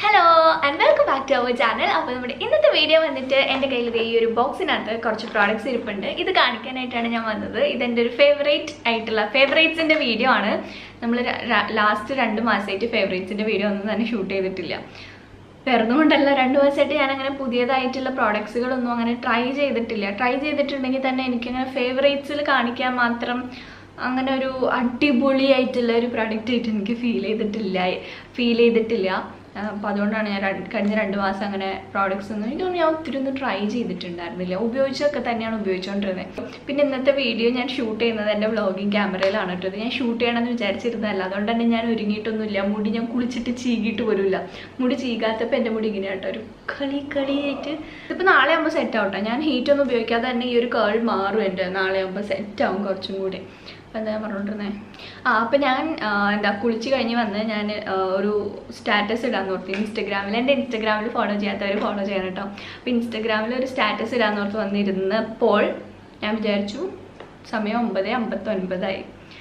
hello and welcome back to our channel അപ്പോൾ നമ്മുടെ ഇന്നത്തെ വീഡിയോ വന്നിട്ട് എൻ്റെ കയ്യിൽ ദേ ഈ ഒരു ബോക്സിനകത്ത് കുറച്ച് പ്രോഡക്റ്റ്സ് ഇരിപ്പുണ്ട് ഇത് കാണിക്കാനായിട്ടാണ് ഞാൻ വന്നത് ഇതെൻ്റെ ഒരു ഫേവറേറ്റ് ആയിട്ടുള്ള ഫേവറേറ്റ്സിൻ്റെ വീഡിയോ ആണ് നമ്മൾ ലാസ്റ്റ് രണ്ട് മാസമായിട്ട് ഫേവറേറ്റ്സിൻ്റെ വീഡിയോ ഒന്നും തന്നെ ഷൂട്ട് ചെയ്തിട്ടില്ല വേറൊന്നുകൊണ്ടല്ല രണ്ട് മാസമായിട്ട് ഞാൻ അങ്ങനെ പുതിയതായിട്ടുള്ള പ്രോഡക്ട്സുകളൊന്നും അങ്ങനെ ട്രൈ ചെയ്തിട്ടില്ല ട്രൈ ചെയ്തിട്ടുണ്ടെങ്കിൽ തന്നെ എനിക്കങ്ങനെ ഫേവറേറ്റ്സിൽ കാണിക്കാൻ മാത്രം അങ്ങനെ ഒരു അടിപൊളിയായിട്ടുള്ള ഒരു പ്രൊഡക്റ്റ് ആയിട്ട് എനിക്ക് ഫീൽ ചെയ്തിട്ടില്ല ഫീൽ ചെയ്തിട്ടില്ല അപ്പോൾ അതുകൊണ്ടാണ് ഞാൻ രണ്ട് കഴിഞ്ഞ രണ്ട് മാസം അങ്ങനെ പ്രോഡക്റ്റ്സ് ഒന്നും എനിക്ക് തോന്നുന്നു ഞാൻ ഒത്തിരി ഒന്നും ട്രൈ ചെയ്തിട്ടുണ്ടായിരുന്നില്ല ഉപയോഗിച്ചൊക്കെ തന്നെയാണ് ഉപയോഗിച്ചുകൊണ്ടിരുന്നത് പിന്നെ ഇന്നത്തെ വീഡിയോ ഞാൻ ഷൂട്ട് ചെയ്യുന്നത് എൻ്റെ വ്ളോഗിങ് ക്യാമറയിലാണ് കേട്ടോ ഇത് ഞാൻ ഷൂട്ട് ചെയ്യണമെന്ന് വിചാരിച്ചിരുന്നതല്ല അതുകൊണ്ട് തന്നെ ഞാൻ ഒരുങ്ങിയിട്ടൊന്നുമില്ല മുടി ഞാൻ കുളിച്ചിട്ട് ചീകിയിട്ട് പോലുമില്ല മുടി ചീകാത്തപ്പോൾ എൻ്റെ മുടി ഇങ്ങനെ കേട്ടോ ഒരു കളി കളിയായിട്ട് ഇതിപ്പോൾ നാളെ ആകുമ്പോൾ സെറ്റ് ആവട്ടെ ഞാൻ ഹീറ്റ് ഒന്നും ഉപയോഗിക്കാതെ തന്നെ ഈ ഒരു കേൾ മാറും എൻ്റെ നാളെ ആകുമ്പോൾ സെറ്റ് ആവും കുറച്ചും കൂടി അപ്പം എന്താ പറഞ്ഞോണ്ടിരുന്നത് ആ അപ്പം ഞാൻ ആ, എന്താ കുളിച്ച് കഴിഞ്ഞ് വന്ന് ഞാൻ ആ, ഒരു സ്റ്റാറ്റസ് ഇടാൻ ഓർത്ത് ഇൻസ്റ്റഗ്രാമിൽ എൻ്റെ ഇൻസ്റ്റഗ്രാമിൽ ഫോളോ ചെയ്യാത്തവർ ഫോളോ ചെയ്യണം കേട്ടോ അപ്പോൾ ഇൻസ്റ്റഗ്രാമിൽ ഒരു സ്റ്റാറ്റസ് ഇടാൻ ഓർത്ത് വന്നിരുന്നപ്പോൾ ഞാൻ വിചാരിച്ചു സമയം ഒമ്പത് അമ്പത്തൊൻപതായി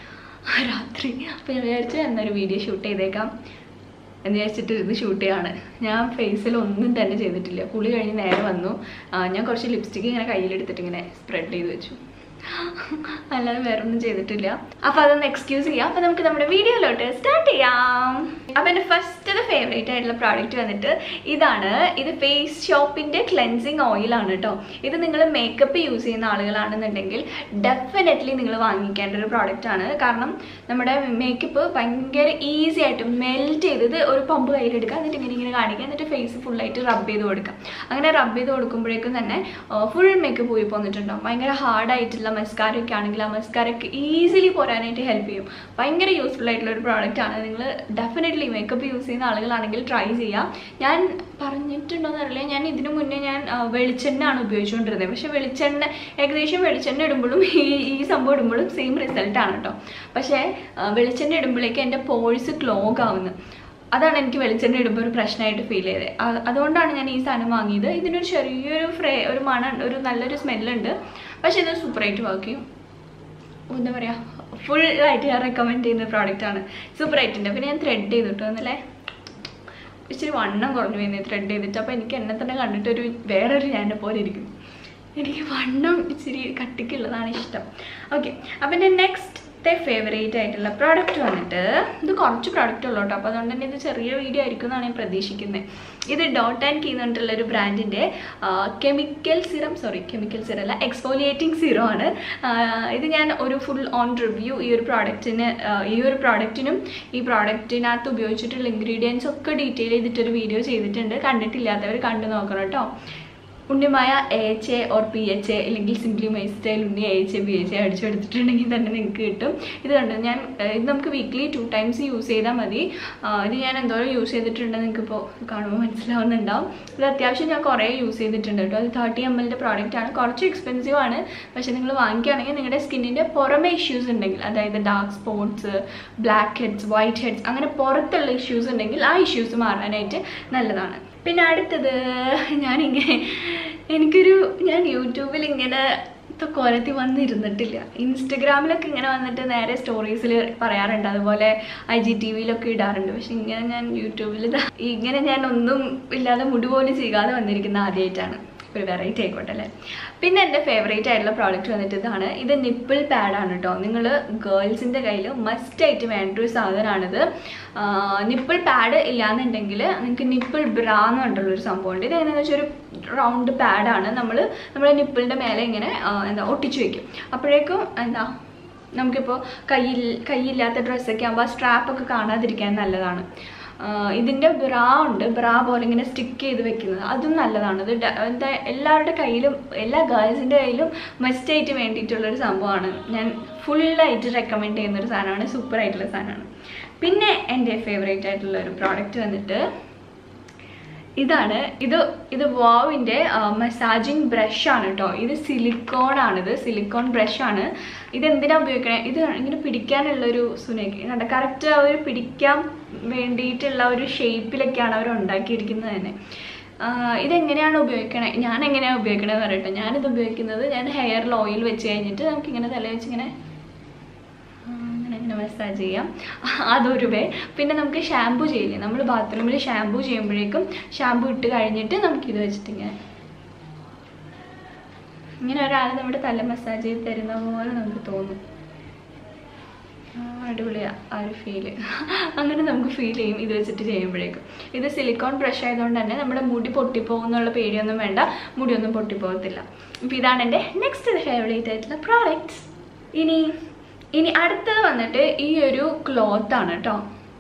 രാത്രി അപ്പോൾ ഞാൻ വിചാരിച്ചു എന്നൊരു വീഡിയോ ഷൂട്ട് ചെയ്തേക്കാം എന്ന് വിചാരിച്ചിട്ട് ഇത് ഷൂട്ട് ചെയ്യാണ് ഞാൻ ഫേസിൽ ഒന്നും തന്നെ ചെയ്തിട്ടില്ല കുളി കഴിഞ്ഞ് നേരെ വന്നു ആ, ഞാൻ കുറച്ച് ലിപ്സ്റ്റിക്ക് ഇങ്ങനെ കയ്യിലെടുത്തിട്ട് ഇങ്ങനെ സ്പ്രെഡ് ചെയ്ത് വെച്ചു അല്ലാതെ വേറെ ഒന്നും ചെയ്തിട്ടില്ല അപ്പൊ അതൊന്ന് എക്സ്ക്യൂസ് ചെയ്യാം അപ്പൊ നമുക്ക് നമ്മുടെ വീഡിയോയിലോട്ട് സ്റ്റാർട്ട് ചെയ്യാം അപ്പൊ എന്റെ ഫസ്റ്റ് ഫേവറേറ്റ് ആയിട്ടുള്ള പ്രോഡക്റ്റ് വന്നിട്ട് ഇതാണ് ഇത് ഫേസ് ഷോപ്പിന്റെ ക്ലെൻസിങ് ഓയിൽ ആണ് കേട്ടോ ഇത് നിങ്ങൾ മേക്കപ്പ് യൂസ് ചെയ്യുന്ന ആളുകളാണെന്നുണ്ടെങ്കിൽ ഡെഫിനറ്റ്ലി നിങ്ങൾ വാങ്ങിക്കേണ്ട ഒരു പ്രോഡക്റ്റ് ആണ് കാരണം നമ്മുടെ മേക്കപ്പ് ഭയങ്കര ഈസി ആയിട്ട് മെൽറ്റ് ചെയ്ത് ഇത് ഒരു പമ്പ് കയ്യിലെടുക്കുക എന്നിട്ട് ഇങ്ങനെ ഇങ്ങനെ കാണിക്കുക എന്നിട്ട് ഫേസ് ഫുള്ളായിട്ട് റബ്ബ് ചെയ്ത് കൊടുക്കുക അങ്ങനെ റബ്ബ് ചെയ്ത് കൊടുക്കുമ്പോഴേക്കും തന്നെ ഫുൾ മേക്കപ്പ് പോയി പോന്നിട്ടുണ്ടാവും ഭയങ്കര ഹാർഡായിട്ടുള്ള മസ്കാര ഒക്കെ ആണെങ്കിൽ ആ മസ്കാര ഒക്കെ ഈസിലി പോരാനായിട്ട് ഹെൽപ്പ് ചെയ്യും ഭയങ്കര യൂസ്ഫുൾ ആയിട്ടുള്ള ഒരു പ്രോഡക്റ്റ് ആണ് നിങ്ങൾ ഡെഫിനറ്റ്ലി മേക്കപ്പ് യൂസ് ചെയ്യുന്ന ആളുകളാണെങ്കിൽ ട്രൈ ചെയ്യാം ഞാൻ പറഞ്ഞിട്ടുണ്ടോയെന്ന് അറിയില്ല ഞാൻ ഇതിനു മുന്നേ ഞാൻ ആ, വെളിച്ചെണ്ണ ആണ് ഉപയോഗിച്ചുകൊണ്ടിരുന്നത് പക്ഷേ വെളിച്ചെണ്ണ ഏകദേശം വെളിച്ചെണ്ണ ഇടുമ്പോഴും ഈ ഈ സംഭവം ഇടുമ്പോഴും സെയിം റിസൾട്ടാണ് കേട്ടോ പക്ഷേ ആ, വെളിച്ചെണ്ണ ഇടുമ്പോഴേക്ക് എൻ്റെ പോഴ്സ് ക്ലോഗ് ആവുന്നത് അതാണ് എനിക്ക് വെളിച്ചെണ്ണ ഇടുമ്പോൾ ഒരു പ്രശ്നമായിട്ട് ഫീൽ ചെയ്തത് അ- അതുകൊണ്ടാണ് ഞാൻ ഈ സാധനം വാങ്ങിയത് ഇതിനൊരു ചെറിയൊരു ഫ്രേ ഒരു മണം ഒരു നല്ലൊരു സ്മെല്ലുണ്ട് പക്ഷേ ഇത് സൂപ്പറായിട്ട് വർക്ക് ചെയ്യും എന്താ പറയുക ഫുൾ ആയിട്ട് ഞാൻ റെക്കമെൻഡ് ചെയ്യുന്ന പ്രോഡക്റ്റ് ആണ് സൂപ്പർ ആയിട്ടുണ്ട് പിന്നെ ഞാൻ ത്രെഡ് ചെയ്തിട്ട് എന്നല്ലേ ഇച്ചിരി വണ്ണം കുറഞ്ഞു പോയി ത്രെഡ് ചെയ്തിട്ട് അപ്പോൾ എനിക്ക് എന്നെ തന്നെ കണ്ടിട്ട് ഒരു വേറൊരു ഞാനെ പോലെ ഇരിക്കും എനിക്ക് വണ്ണം ഇച്ചിരി കട്ടിക്കുള്ളതാണ് ഇഷ്ടം ഓക്കെ അപ്പം എൻ്റെ നെക്സ്റ്റത്തെ ഫേവറേറ്റ് ആയിട്ടുള്ള പ്രോഡക്റ്റ് വന്നിട്ട് ഇത് കുറച്ച് പ്രോഡക്റ്റ് ഉള്ളൂ കേട്ടോ അപ്പോൾ അതുകൊണ്ട് തന്നെ ഇത് ചെറിയ വീഡിയോ ആയിരിക്കും എന്നാണ് ഞാൻ പ്രതീക്ഷിക്കുന്നത് ഇത് ഡോട്ട് ആൻഡ് കീ എന്ന് പറഞ്ഞിട്ടുള്ള ഒരു ബ്രാൻഡിൻ്റെ chemical serum sorry chemical serum അല്ല എക്സ്ഫോലിയേറ്റിംഗ് സിറം ആണ് ആ, ഇത് ഞാൻ ഒരു ഫുൾ ഓൺ റിവ്യൂ ഈ ഒരു പ്രോഡക്റ്റിന് ഈ ഒരു പ്രോഡക്റ്റിനും ഈ പ്രോഡക്റ്റിനകത്ത് ഉപയോഗിച്ചിട്ടുള്ള ഇൻഗ്രീഡിയൻസ് ഒക്കെ ഡീറ്റെയിൽ ചെയ്തിട്ടൊരു വീഡിയോ ചെയ്തിട്ടുണ്ട് കണ്ടിട്ടില്ലാത്തവർ കണ്ടു നോക്കണം കേട്ടോ Unnimaya A H A or P H A അല്ലെങ്കിൽ simply my style Unni A H A P H A അടിച്ചെടുത്തിട്ടുണ്ടെങ്കിൽ തന്നെ നിങ്ങൾക്ക് കിട്ടും ഇത് കണ്ടോ ഞാൻ ഏഹ് ഇത് നമുക്ക് വീക്ക്ലി ടു ടൈംസ് യൂസ് ചെയ്താൽ മതി ആ, ഇത് ഞാൻ എന്തോരം യൂസ് ചെയ്തിട്ടുണ്ടെന്ന് നിങ്ങൾക്ക് ഇപ്പോൾ കാണുമ്പോൾ മനസ്സിലാവുന്നുണ്ടാവും ഇത് അത്യാവശ്യം ഞാൻ കുറേ യൂസ് ചെയ്തിട്ടുണ്ട് കേട്ടോ അത് തേർട്ടി എം എല്ലിൻ്റെ പ്രോഡക്റ്റ് ആണ് കുറച്ച് എക്സ്പെൻസീവ് ആണ് പക്ഷേ നിങ്ങൾ വാങ്ങിക്കുകയാണെങ്കിൽ നിങ്ങളുടെ സ്കിന്നിൻ്റെ പുറമെ ഇഷ്യൂസ് ഉണ്ടെങ്കിൽ അതായത് dark spots black heads white heads അങ്ങനെ പുറത്തുള്ള ഇഷ്യൂസ് ഉണ്ടെങ്കിൽ ആ ഇഷ്യൂസ് മാറാനായിട്ട് നല്ലതാണ് പിന്നെ അടുത്തത് ഞാനിങ്ങനെ എനിക്കൊരു ഞാൻ യൂട്യൂബിൽ ഇങ്ങനെ ഇപ്പൊ കൊരത്തി വന്നിരുന്നിട്ടില്ല ഇൻസ്റ്റഗ്രാമിലൊക്കെ ഇങ്ങനെ വന്നിട്ട് നേരെ സ്റ്റോറീസിൽ പറയാറുണ്ട് അതുപോലെ ഐ ജി ടി വിയിലൊക്കെ ഇടാറുണ്ട് പക്ഷെ ഇങ്ങനെ ഞാൻ യൂട്യൂബിൽ ഇതാ ഇങ്ങനെ ഞാൻ ഒന്നും ഇല്ലാതെ മുടി പോലും ചെയ്യാതെ വന്നിരിക്കുന്ന ആദ്യമായിട്ടാണ് ഒരു വെറൈറ്റി ആയിക്കോട്ടെ അല്ലേ പിന്നെ എൻ്റെ ഫേവറേറ്റ് ആയിട്ടുള്ള പ്രോഡക്റ്റ് വന്നിട്ട് ഇതാണ് ഇത് നിപ്പിൾ പാഡാണ് കേട്ടോ നിങ്ങൾ ഗേൾസിൻ്റെ കയ്യിൽ മസ്റ്റായിട്ട് വേണ്ട ഒരു സാധനമാണിത് നിപ്പിൾ പാഡ് ഇല്ലാന്നുണ്ടെങ്കിൽ നിങ്ങൾക്ക് നിപ്പിൾ ബ്രാ എന്ന് പറഞ്ഞിട്ടുള്ളൊരു സംഭവമുണ്ട് ഇത് എങ്ങനെയാണെന്ന് വെച്ചാൽ ഒരു റൗണ്ട് പാഡാണ് നമ്മൾ നമ്മുടെ നിപ്പിളിൻ്റെ മേലെ ഇങ്ങനെ ആ, എന്താ ഒട്ടിച്ചു വെക്കും അപ്പോഴേക്കും എന്താ നമുക്കിപ്പോൾ കയ്യിൽ കയ്യില്ലാത്ത ഡ്രസ്സൊക്കെ ആകുമ്പോൾ ആ സ്ട്രാപ്പൊക്കെ കാണാതിരിക്കാൻ നല്ലതാണ് ആഹ് ഇതിൻ്റെ ബ്രാ ഉണ്ട് ബ്രാ പോലെ ഇങ്ങനെ സ്റ്റിക്ക് ചെയ്ത് വെക്കുന്നത് അതും നല്ലതാണ് ഇത് ഡ- എന്താ എല്ലാവരുടെ കയ്യിലും എല്ലാ ഗേൾസിൻ്റെ കയ്യിലും മസ്റ്റായിട്ട് വേണ്ടിയിട്ടുള്ളൊരു സംഭവമാണ് ഞാൻ ഫുള്ളായിട്ട് റെക്കമെൻഡ് ചെയ്യുന്ന ഒരു സാധനമാണ് സൂപ്പർ ആയിട്ടുള്ള സാധനമാണ് പിന്നെ എൻ്റെ ഫേവറേറ്റ് ആയിട്ടുള്ള ഒരു പ്രോഡക്റ്റ് വന്നിട്ട് ഇതാണ് ഇത് ഇത് വാവിൻ്റെ മസാജിങ് ബ്രഷ് ആണ് കേട്ടോ ഇത് സിലിക്കോൺ ആണിത് സിലിക്കോൺ ബ്രഷ് ആണ് ഇത് എന്തിനാ ഉപയോഗിക്കണേ ഇത് ഇങ്ങനെ പിടിക്കാനുള്ളൊരു സുനേക്ക് കണ്ട കറക്റ്റ് അവർ പിടിക്കാൻ വേണ്ടിയിട്ടുള്ള ഒരു ഷേപ്പിലൊക്കെയാണ് അവർ ഉണ്ടാക്കിയിരിക്കുന്നത് തന്നെ ആഹ് ഇതെങ്ങനെയാണ് ഉപയോഗിക്കണേ ഞാൻ എങ്ങനെയാണ് ഉപയോഗിക്കണതെന്ന് പറയട്ടെ ഞാനിത് ഉപയോഗിക്കുന്നത് ഞാൻ ഹെയറിൽ ഓയിൽ വെച്ച് കഴിഞ്ഞിട്ട് നമുക്കിങ്ങനെ തല വെച്ച് ഇങ്ങനെ ആ, ഇങ്ങനെ ഇങ്ങനെ ഇങ്ങനെ മസാജ് ചെയ്യാം അതൊരു വേ പിന്നെ നമുക്ക് ഷാമ്പു ചെയ്യില്ലേ നമ്മൾ ബാത്റൂമിൽ ഷാമ്പു ചെയ്യുമ്പോഴേക്കും ഷാമ്പു ഇട്ട് കഴിഞ്ഞിട്ട് നമുക്കിത് വെച്ചിട്ട് ഇങ്ങനെ ഇങ്ങനെ ഒരാൾ നമ്മുടെ തല മസാജ് ചെയ്ത് തരുന്ന പോലെ നമുക്ക് തോന്നും ആ, അടിപൊളിയാ ആ ഒരു ഫീല് അങ്ങനെ നമുക്ക് ഫീൽ ചെയ്യും ഇത് വെച്ചിട്ട് ചെയ്യുമ്പോഴേക്കും ഇത് സിലിക്കോൺ ബ്രഷ് ആയതുകൊണ്ട് തന്നെ നമ്മുടെ മുടി പൊട്ടിപ്പോകും എന്നുള്ള പേടിയൊന്നും വേണ്ട മുടിയൊന്നും പൊട്ടിപ്പോകത്തില്ല അപ്പോൾ ഇതാണ് എൻ്റെ നെക്സ്റ്റ് ഫേവറേറ്റ് ആയിട്ടുള്ള പ്രോഡക്റ്റ്സ് ഇനി ഇനി അടുത്തത് വന്നിട്ട് ഈ ഒരു ക്ലോത്ത് ആണ് കേട്ടോ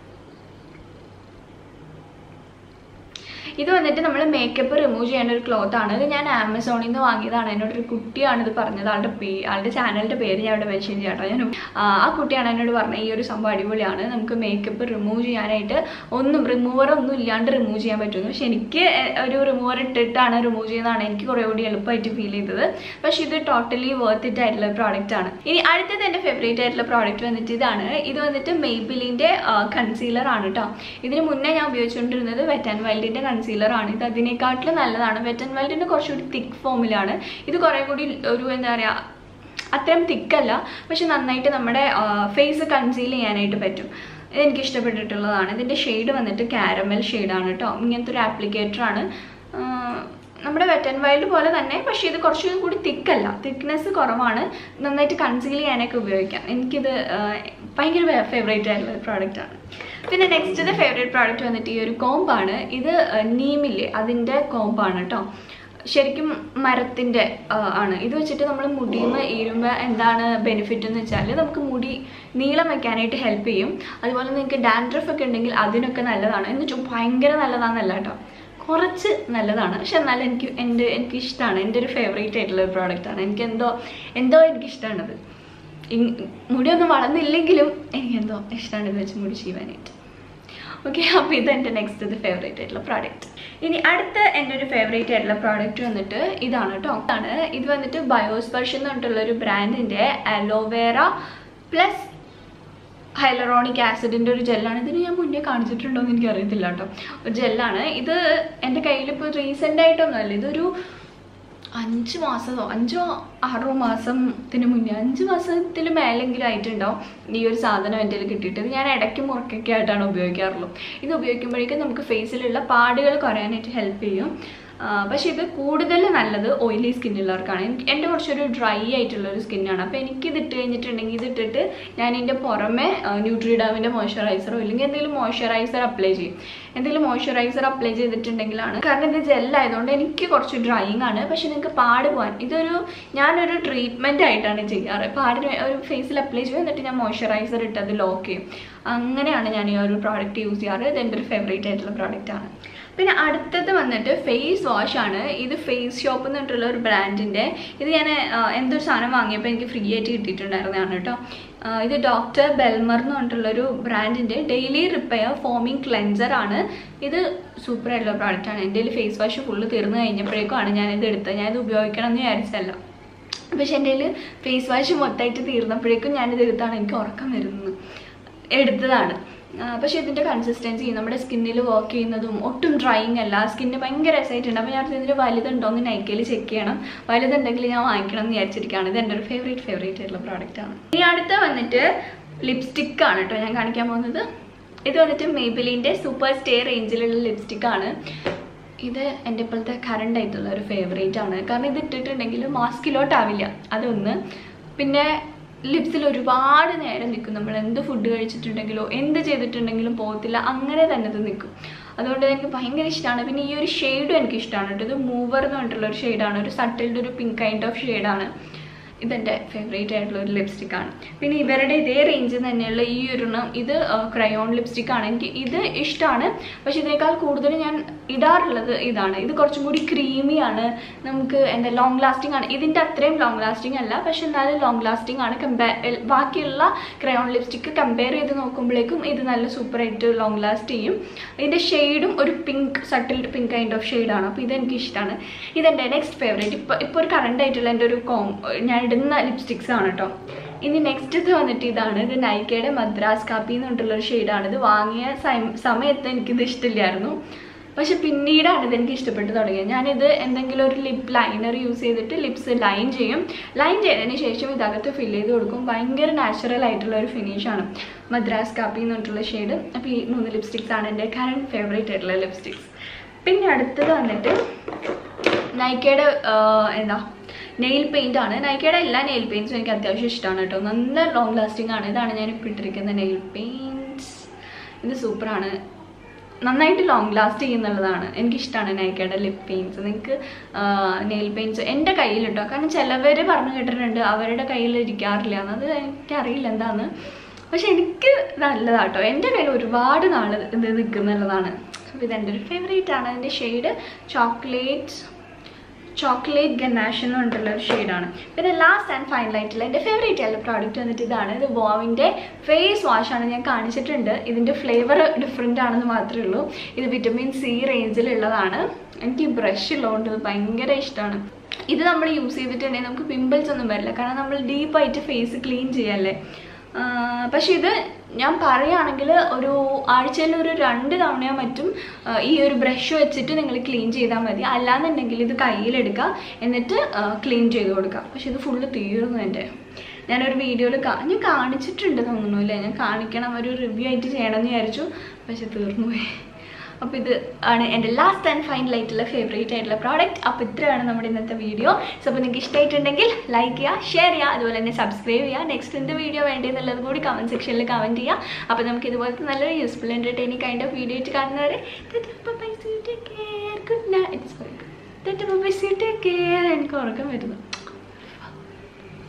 ഇത് വന്നിട്ട് നമ്മൾ മേക്കപ്പ് റിമൂവ് ചെയ്യേണ്ട ഒരു ക്ലോത്ത് ആണ് ഇത് ഞാൻ ആമസോണിൽ നിന്ന് വാങ്ങിയതാണ് എന്നോട് ഒരു കുട്ടിയാണ് ഇത് പറഞ്ഞത് ആളുടെ പേ ആളുടെ ചാനലിൻ്റെ പേര് ഞാൻ ഇവിടെ മെൻഷൻ ചെയ്യാം കേട്ടോ ഞാൻ ആ ആ കുട്ടിയാണ് എന്നോട് പറഞ്ഞത് ഈ ഒരു സംഭവം അടിപൊളിയാണ് നമുക്ക് മേക്കപ്പ് റിമൂവ് ചെയ്യാനായിട്ട് ഒന്നും റിമൂവർ ഒന്നും ഇല്ലാണ്ട് റിമൂവ് ചെയ്യാൻ പറ്റുന്നു പക്ഷെ എനിക്ക് എ- ഒരു റിമൂവർ ഇട്ടിട്ടാണ് റിമൂവ് ചെയ്യുന്നതാണ് എനിക്ക് കുറേ കൂടി എളുപ്പമായിട്ട് ഫീൽ ചെയ്തത് പക്ഷെ ഇത് ടോട്ടലി വർത്ത് ഇറ്റ് ആയിട്ടുള്ള പ്രോഡക്റ്റ് ആണ് ഇനി അടുത്തത് എൻ്റെ ഫേവറേറ്റ് ആയിട്ടുള്ള പ്രോഡക്റ്റ് വന്നിട്ട് ഇതാണ് ഇത് വന്നിട്ട് മെയ്ബിലിൻ്റെ കൺസീലർ ആണ് കേട്ടോ ഇതിന് മുന്നേ ഞാൻ ഉപയോഗിച്ചുകൊണ്ടിരുന്നത് വെറ്റ് ആൻഡ് വൈൽഡിൻ്റെ കൺസീലർ ആണ് ഇത് അതിനേക്കാട്ടിലും നല്ലതാണ് വെറ്റ് ആൻഡ് വൈൽഡിൻ്റെ കുറച്ചുകൂടി തിക്ക് ഫോമിലാണ് ഇത് കുറേ കൂടി ഒരു എന്താ പറയുക അത്രയും തിക്കല്ല പക്ഷെ നന്നായിട്ട് നമ്മുടെ ഫേസ് കൺസീൽ ചെയ്യാനായിട്ട് പറ്റും ഇതെനിക്ക് ഇഷ്ടപ്പെട്ടിട്ടുള്ളതാണ് ഇതിൻ്റെ ഷെയ്ഡ് വന്നിട്ട് കാരമൽ ഷെയ്ഡാണ് കേട്ടോ ഇങ്ങനത്തെ ഒരു ആപ്ലിക്കേറ്ററാണ് നമ്മുടെ വെറ്റ് ആൻഡ് വൈൽഡ് പോലെ തന്നെ പക്ഷേ ഇത് കുറച്ചും കൂടി തിക്കല്ല തിക്നെസ് കുറവാണ് നന്നായിട്ട് കൺസീൽ ചെയ്യാനൊക്കെ ഉപയോഗിക്കാം എനിക്കിത് ആ, ഭയങ്കര ഫേവറേറ്റ് ആയിട്ടുള്ള പ്രോഡക്റ്റാണ് പിന്നെ നെക്സ്റ്റ് ഫേവറേറ്റ് പ്രോഡക്റ്റ് വന്നിട്ട് ഈ ഒരു കോമ്പാണ് ഇത് നീമില്ലേ അതിൻ്റെ കോമ്പാണ് കേട്ടോ ശരിക്കും മരത്തിൻ്റെ ആണ് ഇത് വെച്ചിട്ട് നമ്മൾ മുടിയുമ ഈരുമ്പോൾ എന്താണ് ബെനിഫിറ്റ് എന്ന് വെച്ചാൽ നമുക്ക് മുടി നീളം വെക്കാനായിട്ട് ഹെൽപ്പ് ചെയ്യും അതുപോലെ നിങ്ങൾക്ക് ഡാൻഡ്രഫ് ഒക്കെ ഉണ്ടെങ്കിൽ അതിനൊക്കെ നല്ലതാണ് എന്ന് വെച്ചാൽ ഭയങ്കര നല്ലതാണെന്നല്ല കേട്ടോ കുറച്ച് നല്ലതാണ് പക്ഷെ എന്നാലും എനിക്ക് എൻ്റെ എനിക്ക് ഇഷ്ടമാണ് എൻ്റെ ഒരു ഫേവറേറ്റ് ആയിട്ടുള്ള ഒരു പ്രോഡക്റ്റാണ് എനിക്ക് എന്തോ എന്തോ എനിക്ക് ഇഷ്ടമാണത് മുടിയൊന്നും വളർന്നില്ലെങ്കിലും എനിക്ക് എന്തോ ഇഷ്ടമാണ് ഇത് വെച്ച് മുടി ചെയ്യാനായിട്ട് ഓക്കെ അപ്പോൾ ഇത് എൻ്റെ നെക്സ്റ്റ് ഇത് ഫേവറേറ്റ് ആയിട്ടുള്ള പ്രോഡക്റ്റ് ഇനി അടുത്ത എൻ്റെ ഒരു ഫേവറേറ്റ് ആയിട്ടുള്ള പ്രോഡക്റ്റ് വന്നിട്ട് ഇതാണ് കേട്ടോ ഇതാണ് ഇത് വന്നിട്ട് ബയോസ്പർഷൻ എന്ന് പറഞ്ഞിട്ടുള്ള ഒരു ബ്രാൻഡിൻ്റെ അലോവേറ പ്ലസ് ഹൈലറോണിക് ആസിഡിൻ്റെ ഒരു ജെല്ലാണ് ഇതിന് ഞാൻ മുന്നേ കാണിച്ചിട്ടുണ്ടോ എന്ന് എനിക്ക് അറിയത്തില്ല കേട്ടോ ഒരു ജെല്ലാണ് ഇത് എൻ്റെ കയ്യിൽ ഇപ്പോൾ റീസെൻ്റ് ആയിട്ടൊന്നുമല്ല ഇതൊരു അഞ്ച് മാസമോ അഞ്ചോ ആറോ മാസത്തിന് മുന്നേ അഞ്ച് മാസത്തിൽ മേലെങ്കിലും ആയിട്ടുണ്ടാവും ഈ ഒരു സാധനം എൻ്റെ കയ്യിൽ കിട്ടിയിട്ട് ഇത് ഞാൻ ഇടയ്ക്ക് മുറക്കൊക്കെ ആയിട്ടാണ് ഉപയോഗിക്കാറുള്ളൂ ഇത് ഉപയോഗിക്കുമ്പോഴേക്കും നമുക്ക് ഫേസിലുള്ള പാടുകൾ കുറയാനായിട്ട് ഹെൽപ്പ് ചെയ്യും ആ, പക്ഷേ ഇത് കൂടുതൽ നല്ലത് ഓയിലി സ്കിന്നുള്ളവർക്കാണ് എനിക്ക് എൻ്റെ കുറച്ചൊരു ഡ്രൈ ആയിട്ടുള്ള ഒരു സ്കിന്നാണ് അപ്പോൾ എനിക്ക് ഇത് ഇട്ട് കഴിഞ്ഞിട്ടുണ്ടെങ്കിൽ ഇത് ഇട്ടിട്ട് ഞാൻ ഇതിൻ്റെ പുറമെ ന്യൂട്രിഡാമിൻ്റെ മോയ്സ്ചറൈസറോ ഇല്ലെങ്കിൽ എന്തെങ്കിലും മോയ്സ്ചറൈസർ അപ്ലൈ ചെയ്യും എന്തെങ്കിലും മോയ്സ്ചറൈസർ അപ്ലൈ ചെയ്തിട്ടുണ്ടെങ്കിലാണ് കാരണം ഇത് ജെല്ലായതുകൊണ്ട് എനിക്ക് കുറച്ച് ഡ്രൈയിങ് ആണ് പക്ഷെ നിങ്ങൾക്ക് പാട് പോകാൻ ഇതൊരു ഞാനൊരു ട്രീറ്റ്മെൻറ്റ് ആയിട്ടാണ് ചെയ്യാറ് പാടിന് ഒരു ഫേസിൽ അപ്ലൈ ചെയ്യും എന്നിട്ട് ഞാൻ മോയ്സ്ചറൈസർ ഇട്ട് അത് ലോക്ക് ചെയ്യും അങ്ങനെയാണ് ഞാൻ ഈ ഒരു പ്രോഡക്റ്റ് യൂസ് ചെയ്യാറ് ഇത് എൻ്റെ ഒരു ഫേവറേറ്റ് ആയിട്ടുള്ള പ്രോഡക്റ്റ് ആണ് പിന്നെ അടുത്തത് വന്നിട്ട് ഫേസ് വാഷ് ആണ് ഇത് ഫേസ് ഷോപ്പ് എന്ന് പറഞ്ഞിട്ടുള്ള ഒരു ബ്രാൻഡിൻ്റെ ഇത് ഞാൻ ആ, എന്തൊരു സാധനം വാങ്ങിയപ്പോൾ എനിക്ക് ഫ്രീ ആയിട്ട് കിട്ടിയിട്ടുണ്ടായിരുന്നതാണ് കേട്ടോ ആ, ഇത് ഡോക്ടർ ബെൽമർ എന്ന് പറഞ്ഞിട്ടുള്ളൊരു ബ്രാൻഡിൻ്റെ ഡെയിലി റിപ്പയർ ഫോമിങ് ക്ലെൻസർ ആണ് ഇത് സൂപ്പർ ആയിട്ടുള്ള പ്രോഡക്റ്റ് ആണ് എൻ്റെ കയ്യിൽ ഫേസ് വാഷ് ഫുള്ള് തീർന്നു കഴിഞ്ഞപ്പോഴേക്കുമാണ് ഞാനിത് എടുത്തത് ഞാനിത് ഉപയോഗിക്കണം എന്ന് വിചാരിച്ചല്ല പക്ഷെ എൻ്റെ കയ്യിൽ ഫേസ് വാഷ് മൊത്തമായിട്ട് തീർന്നപ്പോഴേക്കും ഞാനിത് എടുത്താണ് എനിക്ക് ഉറക്കം വരുന്നത് എടുത്തതാണ് ആ, പക്ഷേ ഇതിൻ്റെ കൺസിസ്റ്റൻസി നമ്മുടെ സ്കിന്നിൽ വർക്ക് ചെയ്യുന്നതും ഒട്ടും ഡ്രൈയിങ് അല്ല സ്കിന്ന് ഭയങ്കര രസമായിട്ടുണ്ട് അപ്പോൾ ഞാൻ ഇതിൽ വലുതുണ്ടോ എന്ന് നൈക്കയിൽ ചെക്ക് ചെയ്യണം വലുതുണ്ടെങ്കിൽ ഞാൻ വാങ്ങിക്കണം എന്ന് വിചാരിച്ചിരിക്കുകയാണ് ഇത് എൻ്റെ ഒരു ഫേവറേറ്റ് ഫേവറേറ്റ് ആയിട്ടുള്ള പ്രോഡക്റ്റ് ആണ് ഇനി അടുത്ത വന്നിട്ട് ലിപ്സ്റ്റിക് ആണ് കേട്ടോ ഞാൻ കാണിക്കാൻ പോകുന്നത് ഇത് വന്നിട്ട് മേബിലിൻ്റെ സൂപ്പർ സ്റ്റേ റേഞ്ചിലുള്ള ലിപ്സ്റ്റിക് ആണ് ഇത് എൻ്റെ ഇപ്പോഴത്തെ കറണ്ട് ആയിട്ടുള്ള ഒരു ഫേവറേറ്റ് ആണ് കാരണം ഇത് ഇട്ടിട്ടുണ്ടെങ്കിൽ മാസ്കിലോട്ടാവില്ല അതൊന്ന് പിന്നെ ലിപ്സിൽ ഒരുപാട് നേരം നിൽക്കും നമ്മൾ എന്ത് ഫുഡ് കഴിച്ചിട്ടുണ്ടെങ്കിലോ എന്ത് ചെയ്തിട്ടുണ്ടെങ്കിലും പോകത്തില്ല അങ്ങനെ തന്നെ ഇത് നിൽക്കും അതുകൊണ്ട് എനിക്ക് ഭയങ്കര ഇഷ്ടമാണ് പിന്നെ ഈ ഒരു ഷെയ്ഡും എനിക്ക് ഇഷ്ടമാണ് കേട്ടോ ഇത് മൂവർ എന്ന് പറഞ്ഞിട്ടുള്ള ഒരു ഷെയ്ഡാണ് ഒരു സട്ടിൽഡ് ഒരു പിങ്ക് കൈൻഡ് ഓഫ് ഷെയ്ഡാണ് ഇതെൻ്റെ ഫേവറേറ്റ് ആയിട്ടുള്ള ഒരു ലിപ്സ്റ്റിക് ആണ് പിന്നെ ഇവരുടെ ഇതേ റേഞ്ചിൽ തന്നെയുള്ള ഈ ഒരെണ്ണം ഇത് ക്രയോൺ ലിപ്സ്റ്റിക് ആണ് എനിക്ക് ഇത് ഇഷ്ടമാണ് പക്ഷെ ഇതിനേക്കാൾ കൂടുതൽ ഞാൻ ഇടാറുള്ളത് ഇതാണ് ഇത് കുറച്ചും കൂടി ക്രീമി ആണ് നമുക്ക് എന്താ ലോങ് ലാസ്റ്റിംഗ് ആണ് ഇതിൻ്റെ അത്രയും ലോങ് ലാസ്റ്റിംഗ് അല്ല പക്ഷെ എന്നാലും ലോങ് ലാസ്റ്റിംഗ് ആണ് കമ്പയർ ബാക്കിയുള്ള ക്രയോൺ ലിപ്സ്റ്റിക് കമ്പയർ ചെയ്ത് നോക്കുമ്പോഴേക്കും ഇത് നല്ല സൂപ്പറായിട്ട് ലോങ് ലാസ്റ്റ് ചെയ്യും ഇതിൻ്റെ ഷെയ്ഡും ഒരു pink subtle pink kind of ഷെയ്ഡാണ് അപ്പോൾ ഇതെനിക്ക് ഇഷ്ടമാണ് ഇതെൻ്റെ നെക്സ്റ്റ് ഫേവറേറ്റ് ഇപ്പോൾ ഇപ്പോൾ ഒരു കറണ്ട് ആയിട്ടുള്ള എൻ്റെ ഒരു കോം ഞാൻ ഇടുന്ന ലിപ്സ്റ്റിക്സ് ആണ് കേട്ടോ ഇനി നെക്സ്റ്റ് ഇത് വന്നിട്ട് ഇതാണ് ഇത് നൈക്കയുടെ മദ്രാസ് കാപ്പി എന്ന് പറഞ്ഞിട്ടുള്ളൊരു ഷെയ്ഡാണ് ഇത് വാങ്ങിയ സം- സമയത്ത് എനിക്കിത് ഇഷ്ടമില്ലായിരുന്നു പക്ഷെ പിന്നീടാണ് ഇതെനിക്ക് ഇഷ്ടപ്പെട്ട് തുടങ്ങിയത് ഞാനിത് എന്തെങ്കിലും ഒരു ലിപ് ലൈനർ യൂസ് ചെയ്തിട്ട് ലിപ്സ് ലൈൻ ചെയ്യും ലൈൻ ചെയ്തതിന് ശേഷം ഇതകത്ത് ഫില്ല് ചെയ്ത് കൊടുക്കും ഭയങ്കര നാച്ചുറൽ ആയിട്ടുള്ള ഒരു ഫിനിഷാണ് മദ്രാസ് കാപ്പി എന്ന് പറഞ്ഞിട്ടുള്ള ഷെയ്ഡ് അപ്പോൾ ഈ മൂന്ന് ലിപ്സ്റ്റിക്സ് ആണ് എൻ്റെ കറണ്ട് ഫേവറേറ്റ് ആയിട്ടുള്ള ലിപ്സ്റ്റിക്സ് പിന്നെ അടുത്തത് വന്നിട്ട് നൈക്കയുടെ എന്താ നെയിൽ പെയിൻ്റ് ആണ് നൈക്കയുടെ എല്ലാ നെയിൽ പെയിൻറ്റ്സും എനിക്ക് അത്യാവശ്യം ഇഷ്ടമാണ് കേട്ടോ നല്ല ലോങ് ലാസ്റ്റിംഗ് ആണ് ഇതാണ് ഞാൻ ഇപ്പോൾ ഇട്ടിരിക്കുന്ന നെയിൽ പെയിൻറ്റ്സ് ഇത് സൂപ്പറാണ് നന്നായിട്ട് ലോങ് ലാസ്റ്റ് ചെയ്യുന്നുള്ളതാണ് എനിക്കിഷ്ടമാണ് നൈക്കയുടെ ലിപ് പെയിൻറ്റ്സ് നിങ്ങൾക്ക് നെയിൽ പെയിൻറ്റ്സ് എൻ്റെ കയ്യിൽ കേട്ടോ കാരണം ചിലവർ പറഞ്ഞു കേട്ടിട്ടുണ്ട് അവരുടെ കയ്യിൽ ഇരിക്കാറില്ല എന്നത് എനിക്കറിയില്ല എന്താന്ന് പക്ഷെ എനിക്ക് നല്ലതാട്ടോ എൻ്റെ കയ്യിൽ ഒരുപാട് നാൾ ഇത് നിൽക്കുന്നുള്ളതാണ് അപ്പോൾ ഇതെൻ്റെ ഒരു ഫേവറേറ്റ് ആണ് അതിൻ്റെ ഷെയ്ഡ് ചോക്ലേറ്റ് ചോക്ലേറ്റ് ഗനാഷ് എന്ന് പറഞ്ഞിട്ടുള്ള ഒരു ഷെയ്ഡാണ് പിന്നെ ലാസ്റ്റ് ആൻഡ് ഫൈനൽ ആയിട്ടുള്ള എൻ്റെ ഫേവറേറ്റ് ആയിട്ടുള്ള പ്രോഡക്റ്റ് വന്നിട്ട് ഇതാണ് ഇത് ബോവിൻ്റെ ഫേസ് വാഷാണ് ഞാൻ കാണിച്ചിട്ടുണ്ട് ഇതിൻ്റെ ഫ്ലേവർ ഡിഫറെൻ്റ് ആണെന്ന് മാത്രമേ ഉള്ളൂ ഇത് വിറ്റമിൻ സി റേഞ്ചിലുള്ളതാണ് എനിക്ക് ഈ ബ്രഷ് ഉള്ളതുകൊണ്ട് ഇത് ഭയങ്കര ഇഷ്ടമാണ് ഇത് നമ്മൾ യൂസ് ചെയ്തിട്ടുണ്ടെങ്കിൽ നമുക്ക് പിമ്പിൾസ് ഒന്നും വരില്ല കാരണം നമ്മൾ ഡീപ്പായിട്ട് ഫേസ് ക്ലീൻ ചെയ്യല്ലേ പക്ഷെ ഇത് ഞാൻ പറയുകയാണെങ്കിൽ ഒരു ആഴ്ചയിൽ ഒരു രണ്ട് തവണയോ മറ്റും ആ, ഈ ഒരു ബ്രഷ് വെച്ചിട്ട് നിങ്ങൾ ക്ലീൻ ചെയ്താൽ മതി അല്ലാന്നുണ്ടെങ്കിൽ ഇത് കയ്യിലെടുക്കുക എന്നിട്ട് ക്ലീൻ ചെയ്ത് കൊടുക്കുക പക്ഷെ ഇത് ഫുള്ള് തീർന്നു എൻ്റെ ഞാനൊരു വീഡിയോയിൽ കാ ഞാൻ കാണിച്ചിട്ടുണ്ട് തോന്നുന്നു അല്ലേ ഞാൻ കാണിക്കണം ഒരു റിവ്യൂ ആയിട്ട് ചെയ്യണമെന്ന് വിചാരിച്ചു പക്ഷെ തീർന്നു പോയി അപ്പോൾ ഇത് ആണ് എൻ്റെ ലാസ്റ്റ് ആൻഡ് ഫൈനൽ ആയിട്ടുള്ള ഫേവറേറ്റ് ആയിട്ടുള്ള പ്രോഡക്റ്റ് അപ്പോൾ ഇത്രയാണ് നമ്മുടെ ഇന്നത്തെ വീഡിയോ സോ അപ്പോൾ നിങ്ങൾക്ക് ഇഷ്ടമായിട്ടുണ്ടെങ്കിൽ ലൈക്ക് ചെയ്യുക ഷെയർ ചെയ്യുക അതുപോലെ തന്നെ സബ്സ്ക്രൈബ് ചെയ്യുക നെക്സ്റ്റ് എന്ത് വീഡിയോ വേണ്ടതെന്നുള്ളത് കൂടി കമൻറ്റ് സെക്ഷനിൽ കമൻറ്റ് ചെയ്യുക അപ്പോൾ നമുക്ക് ഇതുപോലത്തെ നല്ലൊരു useful entertaining kind of video ആയിട്ട് കാണുന്നവരെ ഗുഡ് നൈറ്റ് ടേക്ക് കെയർ എനിക്ക് ഉറക്കം വരുന്നു